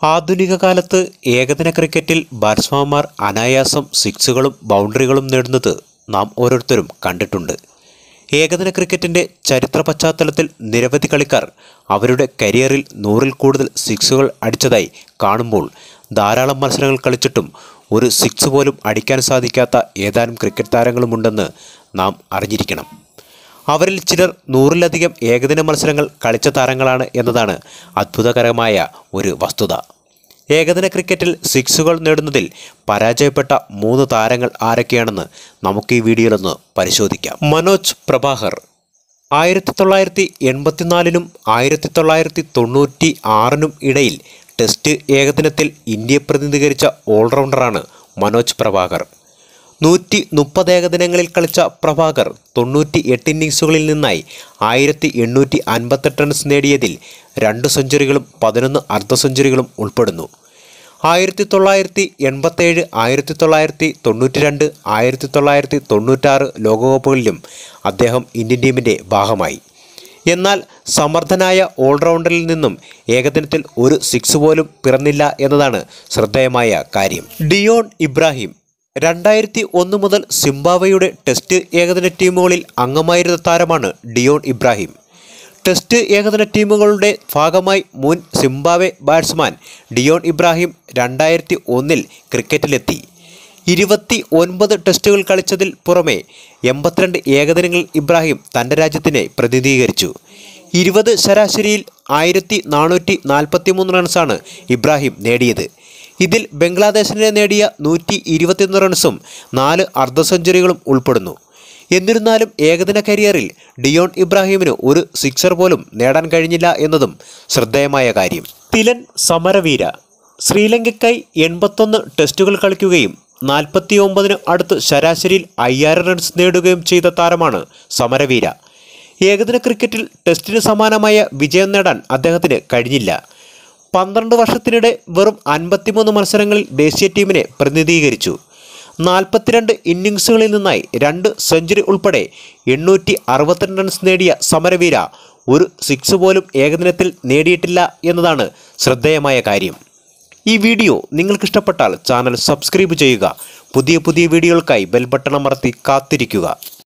ആധുനിക കാലത്ത് ഏകദിന ക്രിക്കറ്റിൽ ബാറ്റ്സ്മാൻമാർ അനായാസം സിക്സുകളും ബൗണ്ടറികളും നേടുന്നത് നാം ഓരോരുത്തരും കണ്ടിട്ടുണ്ട് ഏകദിന ക്രിക്കറ്റിൻ്റെ ചരിത്ര പശ്ചാത്തലത്തിൽ നിരവധി കളിക്കാർ അവരുടെ കരിയറിൽ നൂറിൽ കൂടുതൽ സിക്സുകൾ അടിച്ചതായി കാണുമ്പോൾ ധാരാളം മത്സരങ്ങൾ കളിച്ചിട്ടും ഒരു സിക്സ് പോലും അടിക്കാൻ സാധിക്കാത്ത ഏതാനും ക്രിക്കറ്റ് താരങ്ങളുമുണ്ടെന്ന് നാം അറിഞ്ഞിരിക്കണം അവരിൽ ചിലർ നൂറിലധികം ഏകദിന മത്സരങ്ങൾ കളിച്ച താരങ്ങളാണ് എന്നതാണ് അത്ഭുതകരമായ ഒരു വസ്തുത ഏകദിന ക്രിക്കറ്റിൽ സിക്സുകൾ നേടുന്നതിൽ പരാജയപ്പെട്ട മൂന്ന് താരങ്ങൾ ആരൊക്കെയാണെന്ന് നമുക്ക് ഈ വീഡിയോയിലൊന്ന് പരിശോധിക്കാം മനോജ് പ്രഭാകർ ആയിരത്തി തൊള്ളായിരത്തി എൺപത്തിനാലിനും ആയിരത്തി തൊള്ളായിരത്തി തൊണ്ണൂറ്റി ആറിനും ഇടയിൽ ടെസ്റ്റ് ഏകദിനത്തിൽ ഇന്ത്യയെ പ്രതിനിധീകരിച്ച ഓൾറൗണ്ടറാണ് മനോജ് പ്രഭാകർ നൂറ്റി മുപ്പത് ഏകദിനങ്ങളിൽ കളിച്ച പ്രഭാകർ തൊണ്ണൂറ്റി എട്ട് ഇന്നിങ്സുകളിൽ നിന്നായി ആയിരത്തി എണ്ണൂറ്റി അൻപത്തെട്ട് റൺസ് നേടിയതിൽ രണ്ട് സെഞ്ചുറികളും പതിനൊന്ന് അർദ്ധ സെഞ്ചുറികളും ഉൾപ്പെടുന്നു ആയിരത്തി തൊള്ളായിരത്തി എൺപത്തേഴ് ആയിരത്തി തൊള്ളായിരത്തി തൊണ്ണൂറ്റി രണ്ട് ആയിരത്തി തൊള്ളായിരത്തി തൊണ്ണൂറ്റാറ് ലോകകപ്പുകളിലും അദ്ദേഹം ഇന്ത്യൻ ടീമിൻ്റെ ഭാഗമായി എന്നാൽ സമർത്ഥനായ ഓൾറൗണ്ടറിൽ നിന്നും ഏകദിനത്തിൽ ഒരു സിക്സ് പോലും പിറന്നില്ല എന്നതാണ് ശ്രദ്ധേയമായ കാര്യം ഡിയോൺ ഇബ്രാഹിം രണ്ടായിരത്തി ഒന്ന് മുതൽ സിംബാബ്വെയുടെ ടെസ്റ്റ് ഏകദിന ടീമുകളിൽ അംഗമായിരുന്ന താരമാണ് ഡിയോൺ ഇബ്രാഹിം ടെസ്റ്റ് ഏകദിന ടീമുകളുടെ ഭാഗമായി മുൻ സിംബാബ്വെ ബാറ്റ്സ്മാൻ ഡിയോൺ ഇബ്രാഹിം രണ്ടായിരത്തി ഒന്നിൽ ക്രിക്കറ്റിലെത്തി ഇരുപത്തി ഒൻപത് ടെസ്റ്റുകൾ കളിച്ചതിൽ പുറമെ എൺപത്തിരണ്ട് ഏകദിനങ്ങളിൽ ഇബ്രാഹിം തൻ്റെ രാജ്യത്തിനെ പ്രതിനിധീകരിച്ചു ഇരുപത് ശരാശരിയിൽ ആയിരത്തി നാനൂറ്റി നാൽപ്പത്തി മൂന്ന് റൺസാണ് ഇബ്രാഹിം നേടിയത് ഇതിൽ ബംഗ്ലാദേശിനെ നേടിയ നൂറ്റി ഇരുപത്തിയൊന്ന് റൺസും നാല് അർദ്ധ സെഞ്ചുറികളും ഉൾപ്പെടുന്നു എന്നിരുന്നാലും ഏകദിന കരിയറിൽ ഡിയോൺ ഇബ്രാഹിമിന് ഒരു സിക്സർ പോലും നേടാൻ കഴിഞ്ഞില്ല എന്നതും ശ്രദ്ധേയമായ കാര്യം തിലൻ സമരവീര ശ്രീലങ്കയ്ക്കായി എൺപത്തൊന്ന് ടെസ്റ്റുകൾ കളിക്കുകയും നാൽപ്പത്തി ഒമ്പതിന് അടുത്ത് ശരാശരിയിൽ അയ്യായിരം റൺസ് നേടുകയും ചെയ്ത താരമാണ് സമരവീര ഏകദിന ക്രിക്കറ്റിൽ ടെസ്റ്റിന് സമാനമായ വിജയം നേടാൻ അദ്ദേഹത്തിന് കഴിഞ്ഞില്ല പന്ത്രണ്ട് വർഷത്തിനിടെ വെറും അൻപത്തിമൂന്ന് മത്സരങ്ങളിൽ ദേശീയ ടീമിനെ പ്രതിനിധീകരിച്ചു നാൽപ്പത്തിരണ്ട് ഇന്നിങ്സുകളിൽ നിന്നായി രണ്ട് സെഞ്ചുറി ഉൾപ്പെടെ എണ്ണൂറ്റി അറുപത്തിരണ്ട് റൺസ് നേടിയ സമരവീര ഒരു സിക്സ് പോലും ഏകദിനത്തിൽ നേടിയിട്ടില്ല എന്നതാണ് ശ്രദ്ധേയമായ കാര്യം ഈ വീഡിയോ നിങ്ങൾക്കിഷ്ടപ്പെട്ടാൽ ചാനൽ സബ്സ്ക്രൈബ് ചെയ്യുക പുതിയ പുതിയ വീഡിയോകൾക്കായി ബെൽ ബട്ടൺ അമർത്തി കാത്തിരിക്കുക